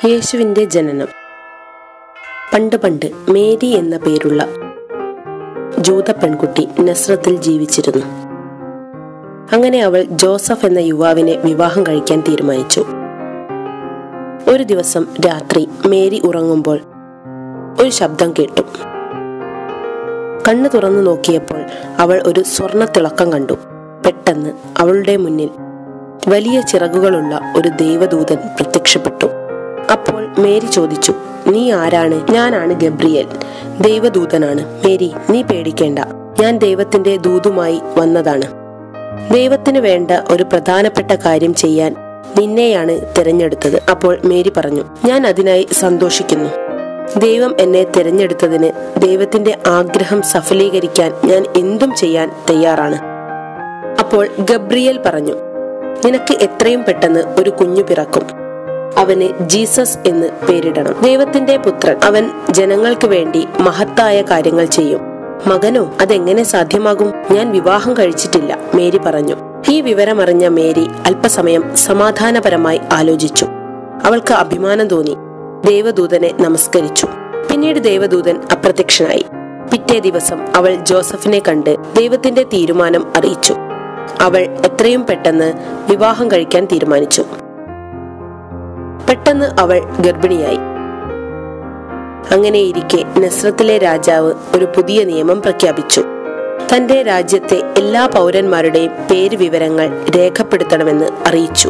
യേശുവിൻ്റെ ജനനം പണ്ട് പണ്ട് മേരി എന്ന പേരുള്ള ജൂത പെൺകുട്ടി നസ്രത്തിൽ ജീവിച്ചിരുന്നു അങ്ങനെ അവൾ ജോസഫ് എന്ന യുവാവിനെ വിവാഹം കഴിക്കാൻ തീരുമാനിച്ചു ഒരു ദിവസം രാത്രി മേരി ഉറങ്ങുമ്പോൾ ഒരു ശബ്ദം കേട്ടു കണ്ണു തുറന്നു നോക്കിയപ്പോൾ അവൾ ഒരു സ്വർണ്ണ തിളക്കം കണ്ടു പെട്ടെന്ന് അവളുടെ മുന്നിൽ വലിയ ചിറകുകളുള്ള ഒരു ദൈവദൂതൻ പ്രത്യക്ഷപ്പെട്ടു അപ്പോൾ മേരി ചോദിച്ചു നീ ആരാണ് ഞാനാണ് ഗബ്രിയേൽ ദൈവദൂതനാണ് മേരി നീ പേടിക്കേണ്ട ഞാൻ ദൈവത്തിന്റെ ദൂതുമായി വന്നതാണ് ദൈവത്തിന് വേണ്ട ഒരു പ്രധാനപ്പെട്ട കാര്യം ചെയ്യാൻ നിന്നെയാണ് തിരഞ്ഞെടുത്തത് അപ്പോൾ മേരി പറഞ്ഞു ഞാൻ അതിനായി സന്തോഷിക്കുന്നു ദൈവം എന്നെ തിരഞ്ഞെടുത്തതിന് ദൈവത്തിന്റെ ആഗ്രഹം സഫലീകരിക്കാൻ ഞാൻ എന്തും ചെയ്യാൻ തയ്യാറാണ് അപ്പോൾ ഗബ്രിയേൽ പറഞ്ഞു നിനക്ക് എത്രയും പെട്ടെന്ന് ഒരു കുഞ്ഞു പിറക്കും അവന് ജീസസ് എന്ന് പേരിടണം ദൈവത്തിന്റെ പുത്രൻ അവൻ ജനങ്ങൾക്ക് വേണ്ടി മഹത്തായ കാര്യങ്ങൾ ചെയ്യും മകനോ അതെങ്ങനെ സാധ്യമാകും ഞാൻ വിവാഹം കഴിച്ചിട്ടില്ല മേരി പറഞ്ഞു ഈ വിവരമറിഞ്ഞ മേരി അല്പസമയം സമാധാനപരമായി ആലോചിച്ചു അവൾക്ക് അഭിമാനം തോന്നി ദൈവദൂതനെ നമസ്കരിച്ചു പിന്നീട് ദൈവദൂതൻ അപ്രത്യക്ഷനായി പിറ്റേ ദിവസം അവൾ ജോസഫിനെ കണ്ട് ദൈവത്തിന്റെ തീരുമാനം അറിയിച്ചു അവൾ എത്രയും പെട്ടെന്ന് വിവാഹം കഴിക്കാൻ തീരുമാനിച്ചു പെട്ടെന്ന് അവൾ ഗർഭിണിയായി അങ്ങനെയിരിക്കെ നസ്രത്തിലെ രാജാവ് ഒരു പുതിയ നിയമം പ്രഖ്യാപിച്ചു തന്റെ രാജ്യത്തെ എല്ലാ പൗരന്മാരുടെയും പേര് വിവരങ്ങൾ രേഖപ്പെടുത്തണമെന്ന് അറിയിച്ചു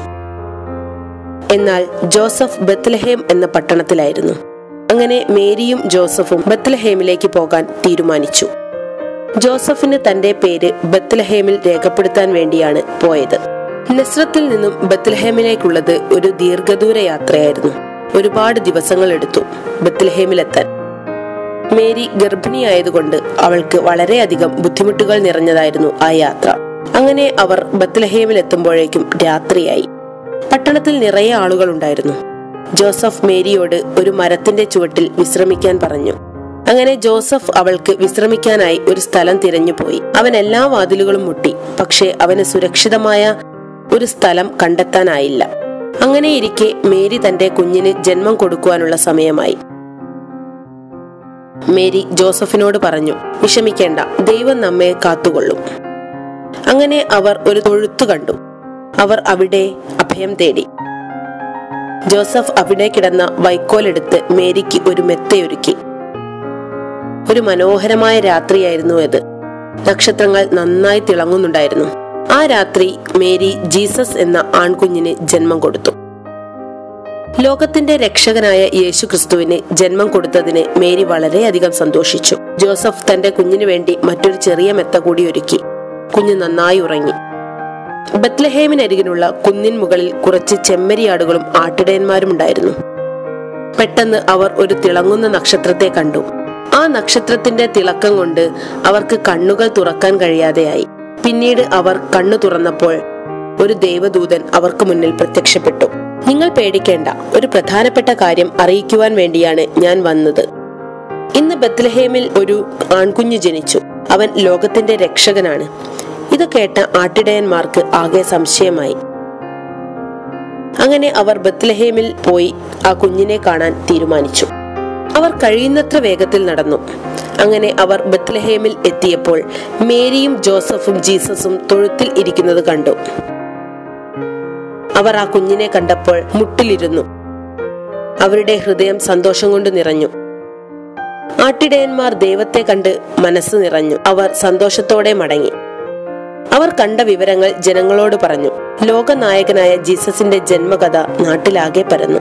എന്നാൽ ജോസഫ് ബത്ലഹേം എന്ന പട്ടണത്തിലായിരുന്നു അങ്ങനെ മേരിയും ജോസഫും ബത്ലഹേമിലേക്ക് പോകാൻ തീരുമാനിച്ചു ജോസഫിന് തന്റെ പേര് ബത്ലഹേമിൽ രേഖപ്പെടുത്താൻ വേണ്ടിയാണ് പോയത് നസ്രത്തിൽ നിന്നും ബത്ലഹേമിലേക്കുള്ളത് ഒരു ദീർഘദൂര യാത്രയായിരുന്നു ഒരുപാട് ദിവസങ്ങൾ എടുത്തു ബത്ലഹേമിലെത്താൻ മേരി ഗർഭിണിയായതുകൊണ്ട് അവൾക്ക് വളരെയധികം ബുദ്ധിമുട്ടുകൾ നിറഞ്ഞതായിരുന്നു ആ യാത്ര അങ്ങനെ അവർ ബത്ലഹേമിൽ എത്തുമ്പോഴേക്കും രാത്രിയായി പട്ടണത്തിൽ നിറയെ ആളുകൾ ഉണ്ടായിരുന്നു ജോസഫ് മേരിയോട് ഒരു മരത്തിന്റെ ചുവട്ടിൽ വിശ്രമിക്കാൻ പറഞ്ഞു അങ്ങനെ ജോസഫ് അവൾക്ക് വിശ്രമിക്കാനായി ഒരു സ്ഥലം തിരഞ്ഞുപോയി അവൻ എല്ലാ വാതിലുകളും മുട്ടി പക്ഷേ അവന് സുരക്ഷിതമായ ഒരു സ്ഥലം കണ്ടെത്താനായില്ല അങ്ങനെയിരിക്കെ മേരി തന്റെ കുഞ്ഞിന് ജന്മം കൊടുക്കുവാനുള്ള സമയമായി മേരി ജോസഫിനോട് പറഞ്ഞു വിഷമിക്കേണ്ട ദൈവം നമ്മെ കാത്തുകൊള്ളും അങ്ങനെ അവർ ഒരു തൊഴുത്തു കണ്ടു അവർ അവിടെ അഭയം തേടി ജോസഫ് അവിടെ കിടന്ന വൈക്കോലെടുത്ത് മേരിക്ക് ഒരു മെത്തയൊരുക്കി ഒരു മനോഹരമായ രാത്രിയായിരുന്നു അത് നക്ഷത്രങ്ങൾ നന്നായി തിളങ്ങുന്നുണ്ടായിരുന്നു ആ രാത്രി മേരി ജീസസ് എന്ന ആൺകുഞ്ഞിന് ജന്മം കൊടുത്തു ലോകത്തിന്റെ രക്ഷകനായ യേശു ക്രിസ്തുവിന് ജന്മം കൊടുത്തതിന് മേരി വളരെയധികം സന്തോഷിച്ചു ജോസഫ് തന്റെ കുഞ്ഞിനു വേണ്ടി മറ്റൊരു ചെറിയ മെത്ത കൂടി ഒരുക്കി കുഞ്ഞ് നന്നായി ഉറങ്ങി ബത്ലഹേമിനരികിലുള്ള കുന്നിൻ മുകളിൽ കുറച്ച് ചെമ്മരിയാടുകളും ആട്ടിടയന്മാരും ഉണ്ടായിരുന്നു പെട്ടെന്ന് അവർ ഒരു തിളങ്ങുന്ന നക്ഷത്രത്തെ കണ്ടു ആ നക്ഷത്രത്തിന്റെ തിളക്കം കൊണ്ട് അവർക്ക് കണ്ണുകൾ തുറക്കാൻ കഴിയാതെയായി പിന്നീട് അവർ കണ്ണു തുറന്നപ്പോൾ ഒരു ദൈവദൂതൻ അവർക്ക് മുന്നിൽ പ്രത്യക്ഷപ്പെട്ടു നിങ്ങൾ പേടിക്കേണ്ട ഒരു പ്രധാനപ്പെട്ട കാര്യം അറിയിക്കുവാൻ വേണ്ടിയാണ് ഞാൻ വന്നത് ഇന്ന് ബത്ലഹേമിൽ ഒരു ആൺകുഞ്ഞു ജനിച്ചു അവൻ ലോകത്തിന്റെ രക്ഷകനാണ് ഇത് കേട്ട ആട്ടിടയന്മാർക്ക് ആകെ സംശയമായി അങ്ങനെ അവർ ബത്ലഹേമിൽ പോയി ആ കുഞ്ഞിനെ കാണാൻ തീരുമാനിച്ചു അവർ കഴിയുന്നത്ര വേഗത്തിൽ നടന്നു അങ്ങനെ അവർ ബത്ലഹേമിൽ എത്തിയപ്പോൾ മേരിയും ജോസഫും ജീസസും തൊഴുത്തിൽ ഇരിക്കുന്നത് കണ്ടു അവർ ആ കുഞ്ഞിനെ കണ്ടപ്പോൾ മുട്ടിലിരുന്നു അവരുടെ ഹൃദയം സന്തോഷം കൊണ്ട് നിറഞ്ഞു ആട്ടിടയന്മാർ ദൈവത്തെ കണ്ട് മനസ്സ് നിറഞ്ഞു അവർ സന്തോഷത്തോടെ മടങ്ങി അവർ കണ്ട വിവരങ്ങൾ ജനങ്ങളോട് പറഞ്ഞു ലോകനായകനായ ജീസസിന്റെ ജന്മകഥ നാട്ടിലാകെ പരന്നു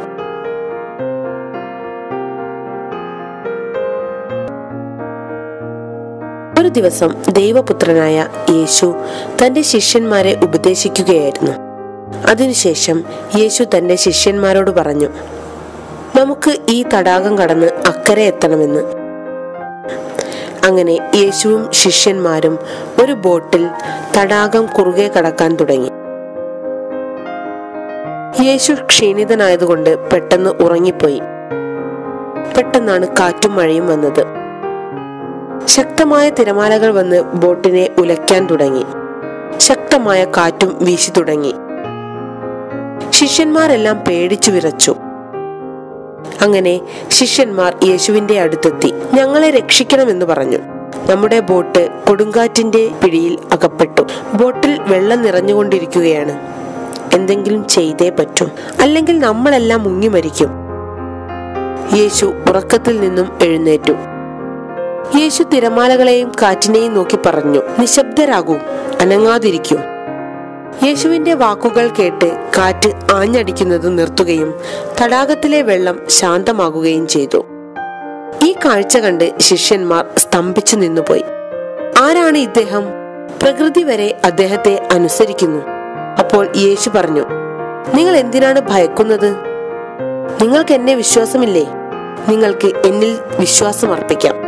ഒരു ദിവസം ദൈവപുത്രനായ യേശു തന്റെ ശിഷ്യന്മാരെ ഉപദേശിക്കുകയായിരുന്നു അതിനുശേഷം യേശു തന്റെ ശിഷ്യന്മാരോട് പറഞ്ഞു നമുക്ക് ഈ തടാകം കടന്ന് അക്കരെ എത്തണമെന്ന് അങ്ങനെ യേശുവും ശിഷ്യന്മാരും ഒരു ബോട്ടിൽ തടാകം കുറുകെ കടക്കാൻ തുടങ്ങി യേശു ക്ഷീണിതനായതുകൊണ്ട് പെട്ടെന്ന് ഉറങ്ങിപ്പോയി പെട്ടെന്നാണ് കാറ്റും മഴയും വന്നത് ശക്തമായ തിരമാലകൾ വന്ന് ബോട്ടിനെ ഉലയ്ക്കാൻ തുടങ്ങി ശക്തമായ കാറ്റും വീശി തുടങ്ങി ശിഷ്യന്മാരെല്ലാം പേടിച്ചു വിറച്ചു അങ്ങനെ ശിഷ്യന്മാർ യേശുവിന്റെ അടുത്തെത്തി ഞങ്ങളെ രക്ഷിക്കണമെന്ന് പറഞ്ഞു നമ്മുടെ ബോട്ട് കൊടുങ്കാറ്റിന്റെ പിടിയിൽ അകപ്പെട്ടു ബോട്ടിൽ വെള്ളം നിറഞ്ഞുകൊണ്ടിരിക്കുകയാണ് എന്തെങ്കിലും ചെയ്തേ പറ്റൂ അല്ലെങ്കിൽ നമ്മളെല്ലാം മുങ്ങി മരിക്കും യേശു ഉറക്കത്തിൽ നിന്നും എഴുന്നേറ്റു യേശു തിരമാലകളെയും കാറ്റിനെയും നോക്കി പറഞ്ഞു നിശബ്ദരാകൂ അനങ്ങാതിരിക്കൂ യേശുവിന്റെ വാക്കുകൾ കേട്ട് കാറ്റ് ആഞ്ഞടിക്കുന്നത് നിർത്തുകയും തടാകത്തിലെ വെള്ളം ശാന്തമാകുകയും ചെയ്തു ഈ കാഴ്ച കണ്ട് ശിഷ്യന്മാർ സ്തംഭിച്ചു നിന്നുപോയി ആരാണ് ഇദ്ദേഹം പ്രകൃതി വരെ അദ്ദേഹത്തെ അനുസരിക്കുന്നു അപ്പോൾ യേശു പറഞ്ഞു നിങ്ങൾ എന്തിനാണ് ഭയക്കുന്നത് നിങ്ങൾക്ക് എന്നെ വിശ്വാസമില്ലേ നിങ്ങൾക്ക് എന്നിൽ വിശ്വാസം അർപ്പിക്കാം